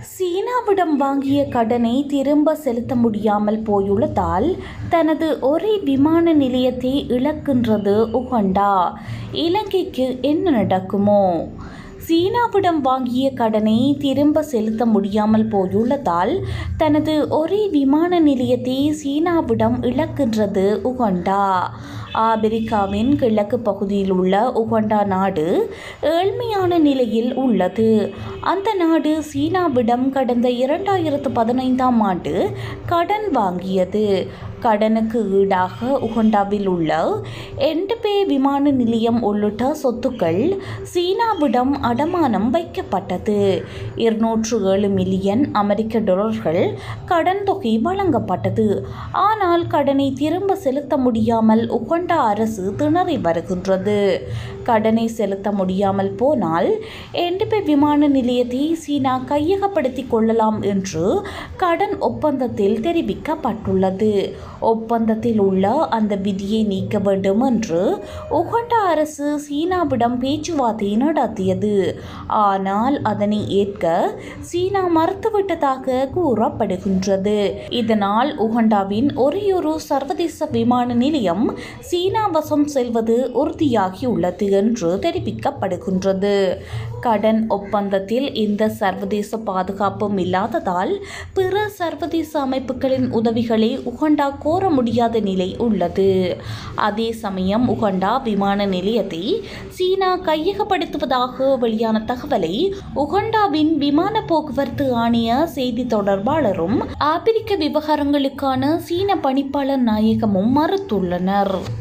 சீனாவிடம் வாங்கிய கடனை திரும்ப செலுத்த முடியாமல் போயுள்ளதால் தனது ஒரே விமான நிலையத்தை இழக்கின்றது உகண்டா இலங்கைக்கு என்ன நடக்குமோ சீனாவிடம் வாங்கிய கடனை திரும்ப செலுத்த முடியாமல் போயுள்ளதால் தனது ஒரே விமான நிலையத்தை சீனாவிடம் இழக்கின்றது உகண்டா ஆப்பிரிக்காவின் கிழக்கு பகுதியில் உள்ள உகண்டா நாடு ஏழ்மையான நிலையில் உள்ளது அந்த நாடு சீனாவிடம் கடந்த இரண்டாயிரத்து பதினைந்தாம் ஆண்டு கடன் வாங்கியது கடனுக்கு ஈடாக உகண்டாவில் உள்ள என்டபே விமான நிலையம் உள்ளிட்ட சொத்துக்கள் சீனாவிடம் அடமானம் வைக்கப்பட்டது இருநூற்று ஏழு மில்லியன் அமெரிக்க டாலர்கள் கடன் தொகை வழங்கப்பட்டது ஆனால் கடனை திரும்ப செலுத்த முடியாமல் உகண்டா அரசு திணறி வருகின்றது கடனை செலுத்த முடியாமல் போனால் என்டபே விமான நிலையத்தை சீனா கையகப்படுத்திக் கொள்ளலாம் என்று கடன் ஒப்பந்தத்தில் தெரிவிக்கப்பட்டுள்ளது ஒப்பந்தத்தில் உள்ள அந்த விதியை நீக்க வேண்டும் என்று உகண்டா அரசு சீனாவிடம் பேச்சுவார்த்தை நடத்தியது ஆனால் அதனை ஏற்க சீனா மறுத்துவிட்டதாக கூறப்படுகின்றது இதனால் உகண்டாவின் ஒரேயொரு சர்வதேச விமான நிலையம் சீனா வசம் செல்வது உறுதியாகியுள்ளது என்று தெரிவிக்கப்படுகின்றது கடன் ஒப்பந்தத்தில் இந்த சர்வதேச பாதுகாப்பும் இல்லாததால் பிற சர்வதேச அமைப்புகளின் உதவிகளை உகண்டா கோர முடியாத நிலை உள்ளது அதே சமயம் உகண்டா விமான நிலையத்தை சீனா கையகப்படுத்துவதாக வெளியான தகவலை உகண்டாவின் விமான போக்குவரத்து ஆணைய செய்தி தொடர்பாளரும் ஆப்பிரிக்க விவகாரங்களுக்கான சீன பணிப்பாளர் நாயகமும் மறுத்துள்ளனர்